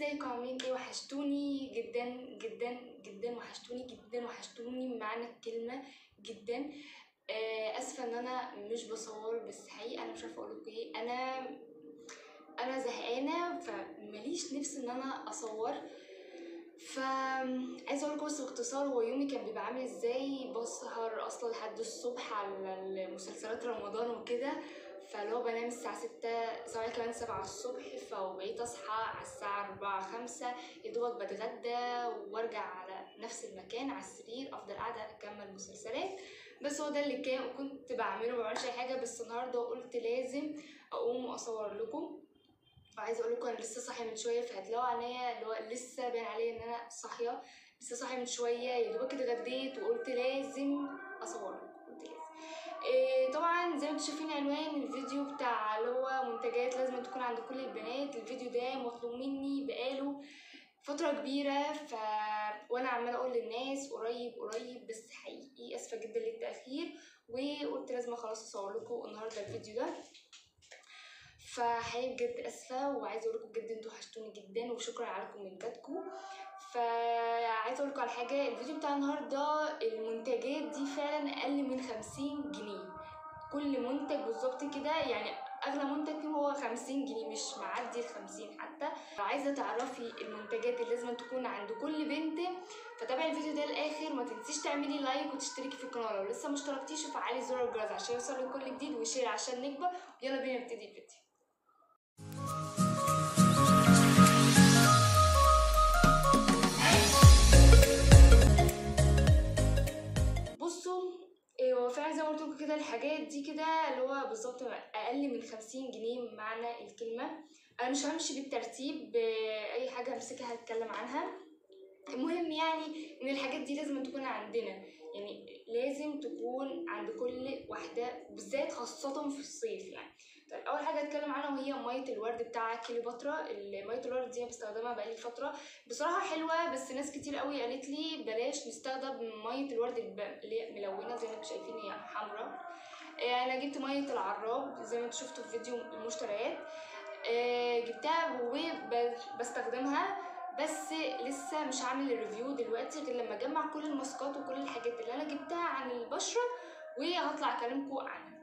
ازيكم عاملين ايه وحشتوني جدا جدا جدا وحشتوني جدا وحشتوني بمعنى الكلمة جدا آه، اسفة ان انا مش بصور بس حقيقة انا مش عارفة اقولك ايه انا انا زهقانة فمليش نفس ان انا اصور ف عايزه اقول بس باختصار هو يومي كان بيبقى عامل ازاي بسهر اصلا لحد الصبح على المسلسلات رمضان وكده فلو بنام الساعة ستة سواء كمان سبعة الصبح فبقيت أصحى على الساعة أربعة خمسة يدوبك بتغدى وارجع على نفس المكان على السرير أفضل قاعدة أكمل مسلسلات بس هو ده اللي كان كنت بعمله مبعملش أي حاجة بس النهاردة قلت لازم أقوم وأصور لكم وعايزه اقول لكم انا لسه صاحيه من شويه فهتلاقوا عينيا اللي هو لسه باين عليا ان انا صاحيه لسه صاحيه من شويه يا دوبك اتغديت وقلت لازم اصور لكم قلت لازم إيه طبعا زي ما انتم شايفين عنوان الفيديو بتاع اللي هو منتجات لازم تكون عند كل البنات الفيديو ده مطلوب مني بقاله فترة كبيرة ف وانا عمالة اقول للناس قريب قريب بس حقيقي اسفة جدا للتأخير وقلت لازم خلاص اصور لكم النهاردة الفيديو ده فحقيقي بجد اسفه وعايزه اقول لكم بجد انتوا وحشتوني جدا وشكرا على كومنتاتكم فعايزه اقول لكم على حاجه الفيديو بتاع النهارده المنتجات دي فعلا اقل من خمسين جنيه كل منتج بالظبط كده يعني اغلى منتج فيهم هو خمسين جنيه مش معدي الخمسين حتى لو عايزه تعرفي المنتجات اللي لازم تكون عند كل بنت فتابعي الفيديو ده للاخر ما تنسيش تعملي لايك وتشتركي في القناه لو لسه مشتركتيش وفعلي زر الجرس عشان يوصلك كل جديد وشير عشان نكبر يلا بينا نبتدي الفيديو بصوا إيه، هو فعلا زي ما قلت لكم كده الحاجات دي كده اللي هو بالظبط اقل من خمسين جنيه بمعنى الكلمه انا مش همشي بالترتيب آه، اي حاجه همسكها هتكلم عنها المهم يعني ان الحاجات دي لازم تكون عندنا يعني لازم تكون عند كل واحده بالذات خاصه في الصيف يعني طيب اول حاجه اتكلم عنها وهي ميه الورد بتاع كليوباترا ميه الورد دي أنا بستخدمها بقالي فتره بصراحه حلوه بس ناس كتير قوي قالت لي بلاش نستخدم ميه الورد الب- اللي هي ملونه زي ما انتم شايفين هي حمراء آه، انا جبت ميه العراب زي ما انتم شفتوا في فيديو المشتريات آه، جبتها وبستخدمها بس لسه مش هعمل الريفيو دلوقتي غير لما اجمع كل الماسكات وكل الحاجات اللي انا جبتها عن البشره وهطلع اكلمكم عنها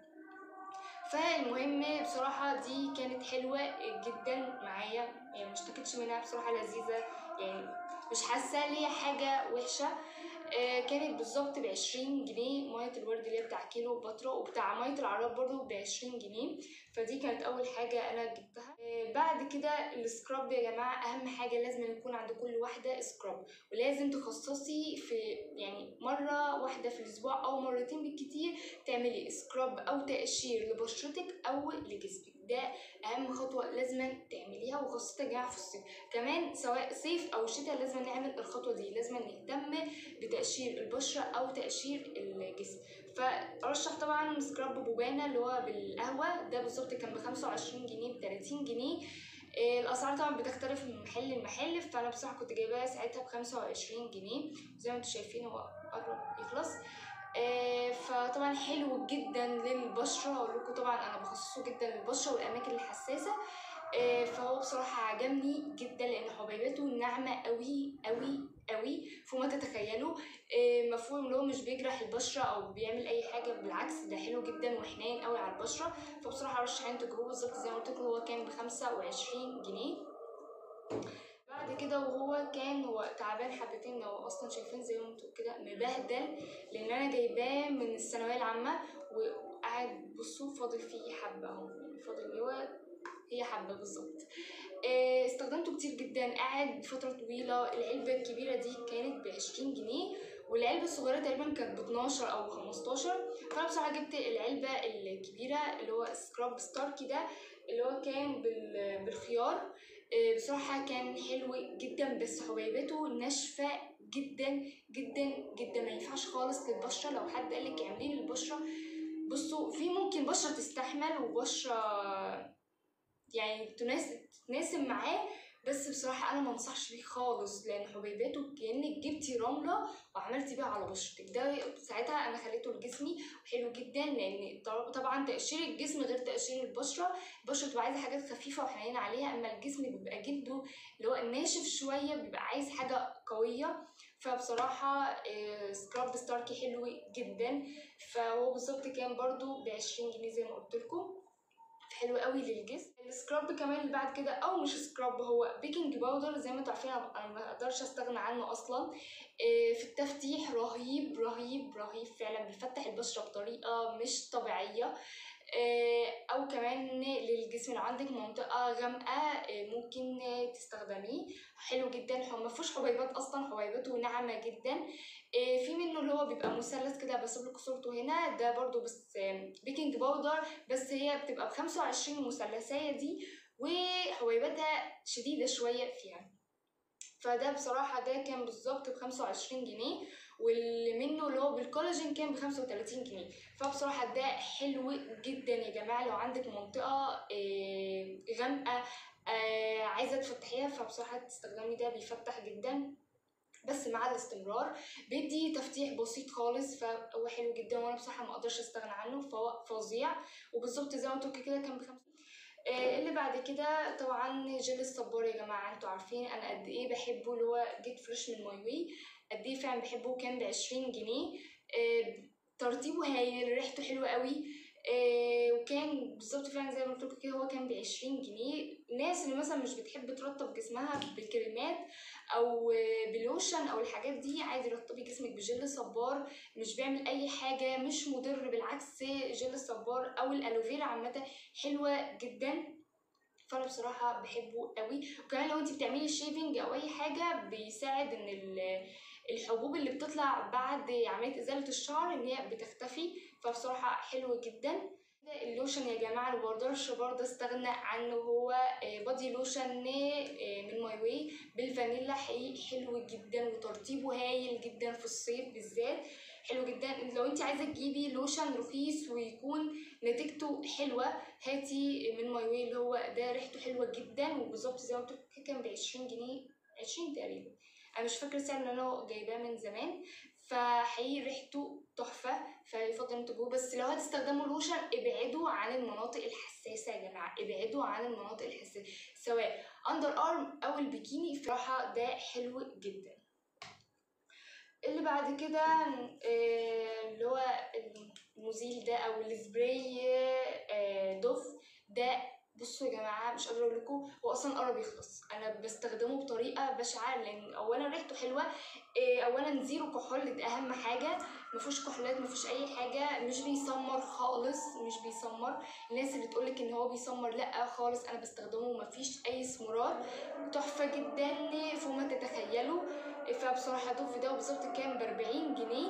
فالمهم بصراحة دي كانت حلوة جدا معايا يعني مشتكتش منها بصراحة لذيذة يعني مش حاسة ليها حاجة وحشة آه، كانت بالظبط بعشرين جنيه مية الورد اللي هي بتاع كيلو باترا وبتاع مية العراب برضو بعشرين جنيه فدي كانت أول حاجة أنا جبتها آه، بعد كده السكراب يا جماعة أهم حاجة لازم يكون عند كل واحدة سكراب ولازم تخصصي في يعني مرة واحدة في الأسبوع أو مرتين بالكتير تعملي سكراب أو تقشير لبشرتك أو لجسمك ده أهم خطوة لازم تعمليها وخاصة يا جماعة في الصيف كمان سواء صيف أو شتاء لازم نعمل الخطوة دي لازم نهتم بتقشير البشرة أو تقشير الجسم فرشح طبعا سكراب بوبانا اللي هو بالقهوة ده بالظبط كان بخمسة وعشرين جنيه بتلاتين جنيه إيه، الأسعار طبعا بتختلف من محل لمحل فأنا بصراحة كنت جايباها ساعتها بخمسة وعشرين جنيه زي ما انتوا شايفين هو قرب يخلص آه، فطبعا حلو جدا للبشرة هقول لكم طبعا أنا بخصصه جدا للبشرة والأماكن الحساسة آه، فهو بصراحة عجبني جدا لأن حبيباته ناعمة قوي قوي قوي فوق ما تتخيلوا آه، مفهوم اللي هو مش بيجرح البشرة أو بيعمل أي حاجة بالعكس ده حلو جدا وحنين قوي على البشرة فبصراحة أرشح إن تجربوه بالظبط زي ما قلت لكم هو كان بخمسة وعشرين جنيه بعد كده وهو كان هو تعبان حبتين لو اصلا شايفين زي ما انتوا كده مبهدل لان انا جايباه من الثانويه العامه وقاعد بصوا فاضل فيه حبه اهو يعني فاضل هو هي حبه بالظبط آه، استخدمته كتير جدا قاعد فتره طويله العلبه الكبيره دي كانت بعشرين جنيه والعلبة الصغيرة تقريبا كانت ب 12 أو 15 فأنا بصراحة جبت العلبة الكبيرة اللي هو سكراب ستاركي ده اللي هو كان بال- بالخيار آه، بصراحة كان حلو جدا بس حبيبته ناشفة جدا جدا جدا ما ينفعش خالص للبشرة لو حد قالك اعمليه للبشرة بصوا في ممكن بشرة تستحمل وبشرة يعني تناسب تناسب معاه بس بصراحة أنا ما انصحش بيه خالص لأن حبيباته كأنك جبتي رملة وعملتي بيها على بشرتك ده ساعتها أنا خليته لجسمي حلو جدا لأن طبعا تقشير الجسم غير تقشير البشرة البشرة بتبقى عايزة حاجات خفيفة وحنينة عليها أما الجسم بيبقى جلده اللي هو ناشف شوية بيبقى عايز حاجة قوية فبصراحة سكراب ستاركي حلو جدا فهو بالظبط كان برضو بعشرين جنيه زي ما قلت لكم حلو قوي للجسم السكراب كمان اللي بعد كده او مش سكراب هو بيكنج باودر زي ما انتوا عارفين انا ما اقدرش استغنى عنه اصلا في التفتيح رهيب رهيب رهيب فعلا بيفتح البشره بطريقه مش طبيعيه او كمان للجسم لو عندك منطقه غامقه ممكن تستخدميه حلو جدا هو ما فيهوش حبيبات اصلا حبيباته ناعمه جدا في منه اللي هو بيبقى مثلث كده بسيب لكم صورته هنا ده برضو بس بيكنج باودر بس هي بتبقى بخمسة وعشرين مثلثية دي وحبيباتها شديدة شوية فيها فده بصراحة ده كان بالظبط بخمسة وعشرين جنيه واللي منه اللي هو بالكولاجين كان بخمسة وتلاتين جنيه فبصراحة ده حلو جدا يا جماعة لو عندك منطقة غامقة عايزة تفتحيها فبصراحة تستخدمي ده بيفتح جدا بس مع الاستمرار بيدي تفتيح بسيط خالص فهو حلو جدا وانا بصراحه ما اقدرش استغنى عنه فهو فظيع وبالظبط زي ما قلت كده كان بخمسة آه اللي بعد كده طبعا جل الصبار يا جماعه انتوا عارفين انا قد ايه بحبه اللي هو جيت فريش من ماي وي قد ايه فعلا بحبه كان بعشرين جنيه آه ترطيبه هايل ريحته حلوه قوي آه وكان بالظبط فعلا زي ما قلت لكم كده هو كان بعشرين جنيه الناس اللي مثلا مش بتحب ترطب جسمها بالكريمات او بلوشن او الحاجات دي عادي رطبي جسمك بجل صبار مش بيعمل اي حاجه مش مضر بالعكس جل الصبار او الالوفيرا عامه حلوه جدا فانا بصراحه بحبه قوي وكمان لو انت بتعملي شيفنج او اي حاجه بيساعد ان الحبوب اللي بتطلع بعد عمليه ازاله الشعر ان هي بتختفي فبصراحه حلو جدا اللوشن يا جماعه اللي مبقدرش برضه استغنى عنه هو بادي لوشن من ماي واي بالفانيلا حقيقي حلو جدا وترطيبه هايل جدا في الصيف بالذات حلو جدا لو انت عايزه تجيبي لوشن رخيص ويكون نتيجته حلوه هاتي من ماي واي اللي هو ده ريحته حلوه جدا وبالظبط زي ما قلت كان ب 20 جنيه 20 تقريبا انا مش فاكره السعر اللي انا جايباه من زمان فحقيقي ريحته تحفه فيفضل انتوا تجيبوه بس لو هتستخدموا لوشن ابعدوا عن المناطق الحساسه يا جماعه ابعدوا عن المناطق الحساسه سواء اندر ارم او البيكيني بصراحه ده حلو جدا اللي بعد كده اللي هو المزيل ده او السبراي دوف ده بصوا يا جماعه مش قادره اقول لكم هو اصلا قرب يخلص انا بستخدمه بطريقه بشعه لان اولا ريحته حلوه اولا زيرو كحول ده اهم حاجه مفيهوش كحولات مفيهوش اي حاجه مش بيسمر خالص مش بيسمر الناس اللي تقولك ان هو بيسمر لا خالص انا بستخدمه مفيش اي اسمرار تحفه جدا فوق ما تتخيلوا فبصراحه دوف ده بالظبط كان ب 40 جنيه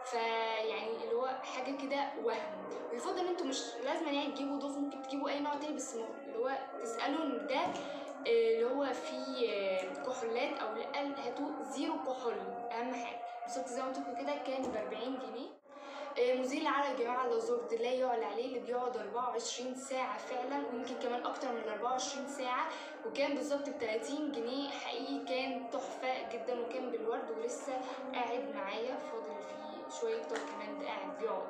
فيعني اللي هو حاجه كده وهم ويفضل ان انتوا مش لازم يعني تجيبوا ضيف ممكن تجيبوا اي نوع تاني بس اللي هو تسالوا ان ده اللي هو فيه كحولات او لا هاتوا زيرو كحول اهم حاجه بالظبط زي ما قلت كده كان ب 40 جنيه مزيل العرق يا جماعه اللازورد لا يعلى عليه اللي بيقعد 24 ساعه فعلا ويمكن كمان اكتر من 24 ساعه وكان بالظبط ب 30 جنيه حقيقي كان تحفه جدا وكان بالورد ولسه قاعد معايا فاضل فيه شويه اكتر كمان ده قاعد بيقعد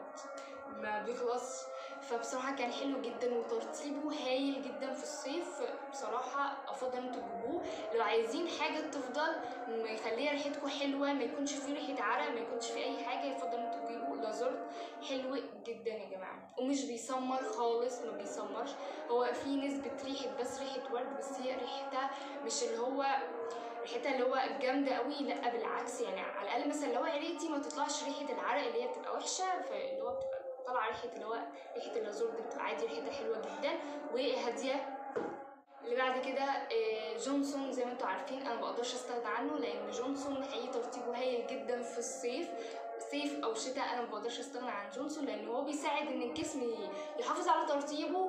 ما بيخلص فبصراحة كان حلو جدا وترطيبه هايل جدا في الصيف بصراحة أفضل انتوا تجيبوه لو عايزين حاجة تفضل مخليها ريحتكم حلوة ما يكونش فيه ريحة عرق ما يكونش فيه أي حاجة يفضل انتوا تجيبوا لازورد حلو جدا يا جماعة ومش بيسمر خالص ما بيسمرش هو فيه نسبة ريحة بس ريحة ورد بس هي ريحتها مش اللي هو ريحتها اللي هو جامده قوي لا بالعكس يعني على الاقل مثلا لو عريتي ما تطلعش ريحه العرق اللي هي بتبقى وحشه فاللي هو بتبقى طالعه ريحه اللي هو ريحه اللازور دي بتبقى عادي ريحتها حلوه جدا وهاديه اللي بعد كده جونسون زي ما انتوا عارفين انا مبقدرش استغنى عنه لان جونسون حقيقي ترطيبه هايل جدا في الصيف صيف او شتاء انا مبقدرش استغنى عن جونسون لان هو بيساعد ان الجسم يحافظ على ترطيبه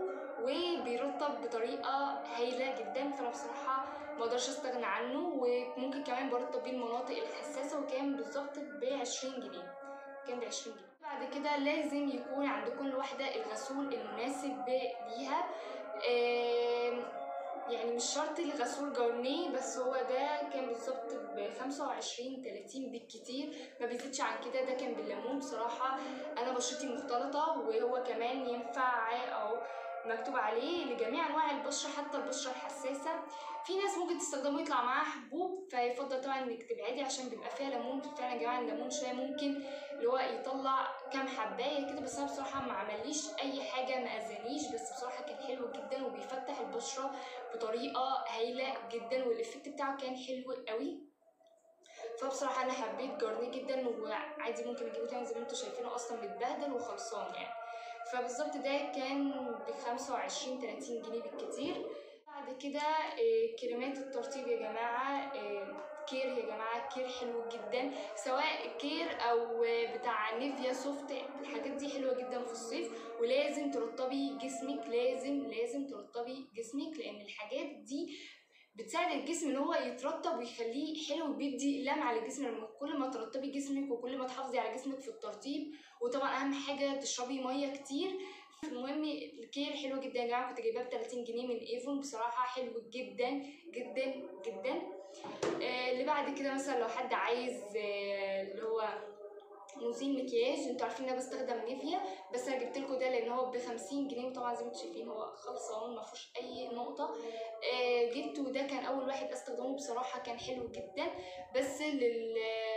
وبيرطب بطريقه هايله جدا فانا بصراحه مقدرش استغنى عنه وممكن كمان برطب بيه المناطق الحساسه وكان بالظبط ب 20 جنيه كان ب 20 جنيه بعد كده لازم يكون عند كل واحده الغسول المناسب ليها يعني مش شرط الغسول جارنيه بس هو ده كان بالظبط ب 25 30 بالكتير ما بيزيدش عن كده ده كان بالليمون بصراحه انا بشرتي مختلطه وهو كمان ينفع او مكتوب عليه لجميع انواع البشره حتى البشره الحساسه في ناس ممكن تستخدمه يطلع معاها حبوب فيفضل طبعا انك تبعدي عشان بيبقى فيها ليمون فعلا يا جماعه الليمون شويه ممكن اللي هو يطلع كام حبايه كده بس انا بصراحه ما عمليش اي حاجه ما اذانيش بس بصراحه كان حلو جدا وبيفتح البشره بطريقه هايله جدا والايفكت بتاعه كان حلو قوي فبصراحه انا حبيت جارنيه جدا وعادي ممكن اجيبه تاني زي ما انتم شايفينه اصلا متبهدل وخلصان يعني فبالظبط ده كان ب 25 30 جنيه بالكتير بعد كده كريمات الترطيب يا جماعه كير يا جماعه كير حلو جدا سواء كير او بتاع نيفيا سوفت الحاجات دي حلوه جدا في الصيف ولازم ترطبي جسمك لازم لازم ترطبي جسمك لان الحاجات دي بتساعد الجسم ان هو يترطب ويخليه حلو وبيدي لمعه للجسم لما كل ما ترطبي جسمك وكل ما تحافظي على جسمك في الترطيب وطبعا اهم حاجه تشربي ميه كتير المهم الكير حلو جدا يا جماعه كنت جايباه ب 30 جنيه من ايفون بصراحه حلو جدا جدا جدا آه اللي بعد كده مثلا لو حد عايز آه اللي هو مزيل مكياج انتوا عارفين ان انا بستخدم نيفيا بس انا جبت لكم ده لان هو ب 50 جنيه وطبعا زي ما انتوا شايفين هو خلصان ما فيهوش اي نقطه آه جبته ده كان اول واحد استخدمه بصراحه كان حلو جدا بس لل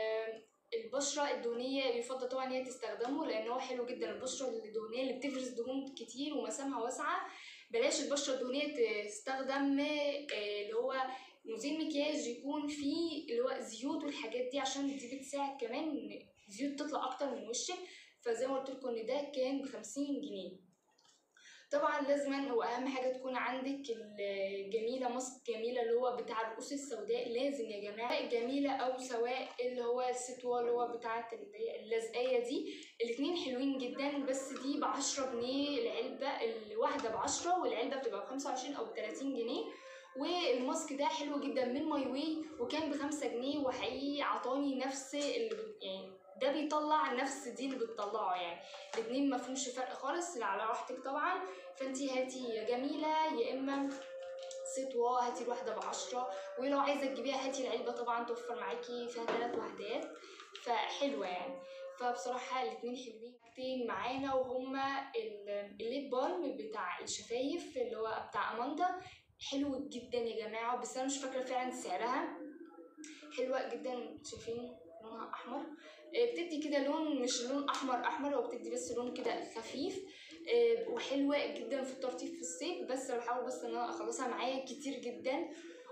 البشرة الدهنية يفضل طبعا ان هي تستخدمه لان هو حلو جدا البشرة الدهنية اللي بتفرز دهون كتير ومسامها واسعة بلاش البشرة الدهنية تستخدم اللي هو مزيل مكياج يكون فيه اللي هو زيوت والحاجات دي عشان دي بتساعد كمان ان زيوت تطلع اكتر من وشك فزي ما قلت لكم ان ده كان بخمسين جنيه طبعا لازما واهم حاجه تكون عندك الجميله ماسك جميله اللي هو بتاع الرؤوس السوداء لازم يا جماعه جميله او سواء اللي هو الستوه اللي هو بتاعه اللزقايه دي الاتنين حلوين جدا بس دي بعشرة جنيه العلبه الواحده بعشرة والعلبه بتبقى بخمسة وعشرين او بتلاتين جنيه والماسك ده حلو جدا من ماي واي وكان بخمسة جنيه وحقيقي عطاني نفس اللي يعني ده بيطلع نفس دي اللي بتطلعه يعني الاتنين مفهومش فرق خالص على راحتك طبعا فانتي هاتي يا جميلة يا اما ستوة هاتي الواحدة بعشرة ولو عايزة تجيبيها هاتي العلبة طبعا توفر معاكي فيها تلات وحدات فحلوة يعني فبصراحة الاتنين حلوين حاجتين معانا وهما الليب بالم بتاع الشفايف اللي هو بتاع اماندا حلو جدا يا جماعة بس انا مش فاكرة فعلا سعرها حلوة جدا شايفين لونها احمر بتدي كده لون مش لون احمر احمر هو بتدي بس لون كده خفيف وحلوه جدا في الترطيب في الصيف بس بحاول بس ان انا اخلصها معايا كتير جدا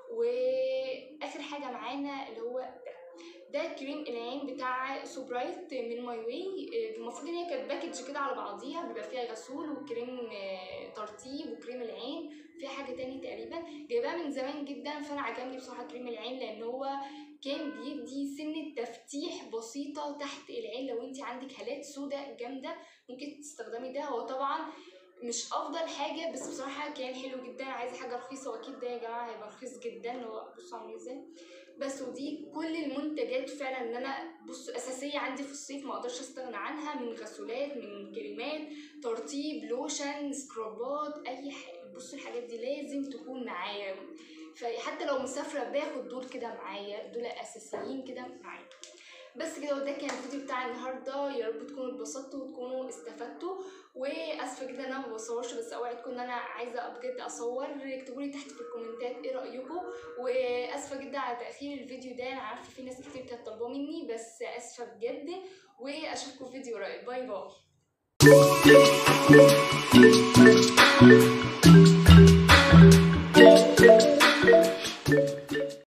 واخر حاجه معانا اللي هو ده ده كريم العين بتاع سوبرايت من ماي واي المفروض ان هي كانت باكج كده على بعضيها بيبقى فيها غسول وكريم ترطيب وكريم العين فيها حاجه تاني تقريبا جايباها من زمان جدا فانا عجبني بصراحه كريم العين لان هو كان بيدي سنة تفتيح بسيطة تحت العين لو انت عندك هالات سوداء جامدة ممكن تستخدمي ده هو طبعا مش افضل حاجة بس بصراحة كان حلو جدا عايزة حاجة رخيصة واكيد ده يا جماعة هيبقى رخيص جدا هو بصوا عامل ازاي بس ودي كل المنتجات فعلا ان انا بص اساسية عندي في الصيف ما اقدرش استغنى عنها من غسولات من كريمات ترطيب لوشن سكرابات اي حاجة بصوا الحاجات دي لازم تكون معايا فحتى لو مسافرة باخد دول كده معايا دول أساسيين كده معايا بس كده وده كان الفيديو بتاع النهارده يا رب تكونوا اتبسطتوا وتكونوا استفدتوا واسفه جدا ان انا ما بصورش بس اوعدكم ان انا عايزه بجد اصور اكتبوا لي تحت في الكومنتات ايه رايكم واسفه جدا على تاخير الفيديو ده انا عارفه في ناس كتير كانت طالباه مني بس اسفه بجد واشوفكم في فيديو قريب باي باي